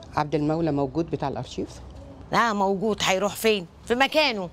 عبد المولى موجود بتاع الارشيف لا موجود هيروح فين في مكانه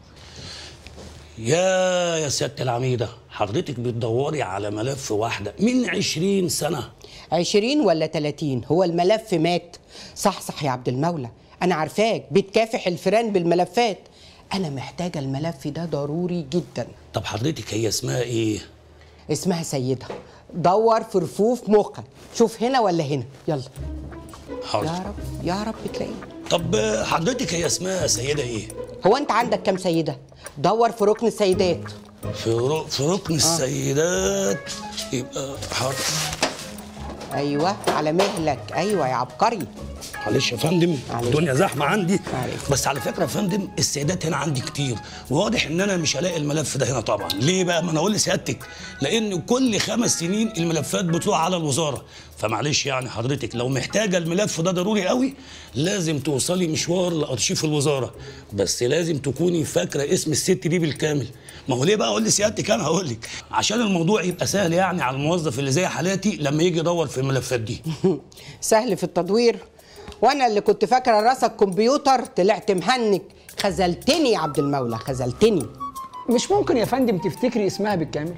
يا يا سيادة العميدة حضرتك بتدوري على ملف واحدة من عشرين سنة عشرين ولا تلاتين هو الملف مات صح صح يا عبد المولى انا عارفاك بتكافح الفيران بالملفات انا محتاجه الملف ده ضروري جدا طب حضرتك هي اسمها ايه؟ اسمها سيدة دور في رفوف مخك شوف هنا ولا هنا يلا يا حاضر رب يا رب تلاقيه طب حضرتك هي اسمها سيدة ايه؟ هو انت عندك كام سيدة دور في ركن السيدات في, رو... في ركن السيدات يبقى حاضر ايوه على مهلك ايوه يا عبقري معلش يا فندم معلش. الدنيا زحمه عندي معلش. بس على فكره يا فندم السيدات هنا عندي كتير وواضح ان انا مش هلاقي الملف ده هنا طبعا ليه بقى ما انا اقول لسيادتك لان كل خمس سنين الملفات بتروح على الوزاره فمعلش يعني حضرتك لو محتاجه الملف ده ضروري قوي لازم توصلي مشوار لارشيف الوزاره بس لازم تكوني فاكره اسم الست دي بالكامل ما هو ليه بقى اقول لسيادتك انا هقول لك عشان الموضوع يبقى سهل يعني على الموظف اللي زي حالاتي لما يجي يدور في الملفات دي سهل في التدوير وانا اللي كنت فاكره راسك كمبيوتر طلعت مهنج خذلتني يا عبد المولى خذلتني مش ممكن يا فندم تفتكري اسمها بالكامل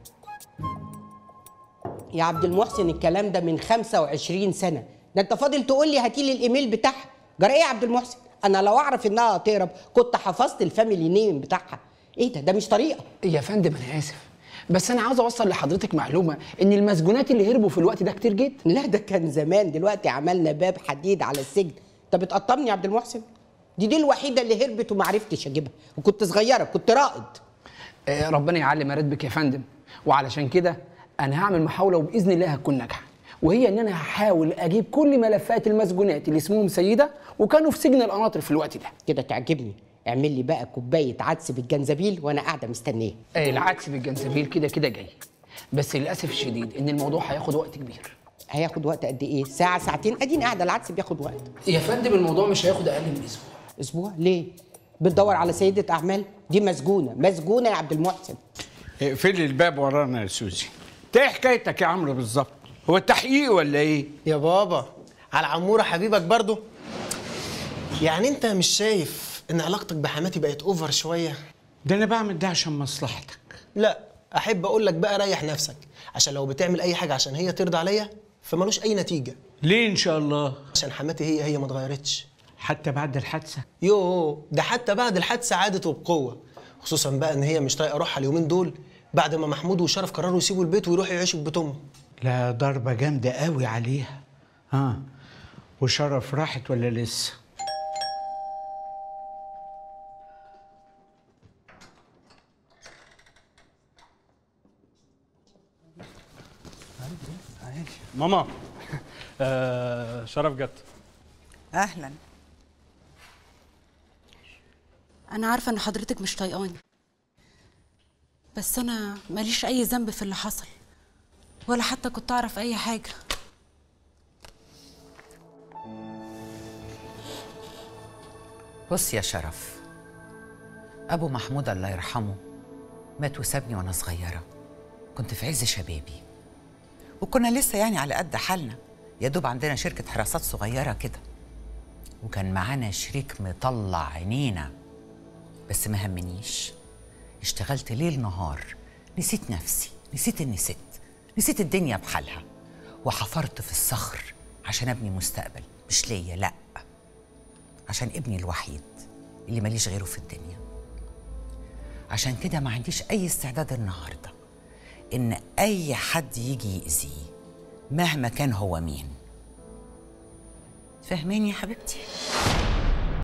يا عبد المحسن الكلام ده من 25 سنه ده انت فاضل تقول لي هاتي لي الايميل بتاعها جرى ايه يا عبد المحسن انا لو اعرف انها هتهرب كنت حفظت الفاميلي نيم بتاعها ايه ده ده مش طريقه يا فندم انا اسف بس انا عاوز اوصل لحضرتك معلومه ان المسجونات اللي هربوا في الوقت ده كتير جدا لا ده كان زمان دلوقتي عملنا باب حديد على السجن انت بتقطمني يا عبد المحسن دي دي الوحيده اللي هربت وما عرفتش اجيبها وكنت صغيره كنت رائد آه، ربنا يعلي مراتبك يا فندم وعلشان كده انا هعمل محاوله وباذن الله هتكون ناجحه وهي ان انا هحاول اجيب كل ملفات المسجونات اللي اسمهم سيده وكانوا في سجن القناطر في الوقت ده كده تعجبني اعمل لي بقى كوبايه عدس بالجنزبيل وانا قاعده مستنيه آه، العدس بالجنزبيل كده كده جاي بس للاسف الشديد ان الموضوع هياخد وقت كبير هياخد وقت قد ايه ساعه ساعتين اديني قاعده العدس بياخد وقت يا فندم الموضوع مش هياخد اقل من اسبوع اسبوع ليه بتدور على سيده اعمال دي مسجونه مسجونه يا عبد المحسن اقفلي الباب ورانا يا سوزي انت ايه حكايتك يا عمرو بالظبط هو التحقيق ولا ايه يا بابا على عمورة حبيبك برضو يعني انت مش شايف ان علاقتك بحماتي بقت اوفر شوية ده انا بعمل ده عشان مصلحتك لا احب اقول لك بقى ريح نفسك عشان لو بتعمل اي حاجة عشان هي ترضى عليا فمالوش اي نتيجة ليه ان شاء الله عشان حماتي هي هي ما اتغيرتش حتى بعد الحادثه يوه ده حتى بعد الحادثة عادت وبقوة خصوصا بقى ان هي مش طايقة روحها اليومين دول بعد ما محمود وشرف قرروا يسيبوا البيت ويروحوا يعيشوا في بيت امه لا ضربه جامده قوي عليها ها وشرف راحت ولا لسه ماما آه شرف جت اهلا أنا عارفة إن حضرتك مش طايقاني بس أنا ماليش أي ذنب في اللي حصل ولا حتى كنت أعرف أي حاجة بص يا شرف ابو محمود الله يرحمه مات وسابني وانا صغيره كنت في عز شبابي وكنا لسه يعني على قد حالنا يا دوب عندنا شركه حراسات صغيره كده وكان معانا شريك مطلع عينينا بس ما همنيش اشتغلت ليل نهار نسيت نفسي نسيت اني ست نسيت الدنيا بحالها وحفرت في الصخر عشان ابني مستقبل مش ليا لا عشان ابني الوحيد اللي ماليش غيره في الدنيا عشان كده ما عنديش اي استعداد النهارده ان اي حد يجي يأذيه مهما كان هو مين فاهماني يا حبيبتي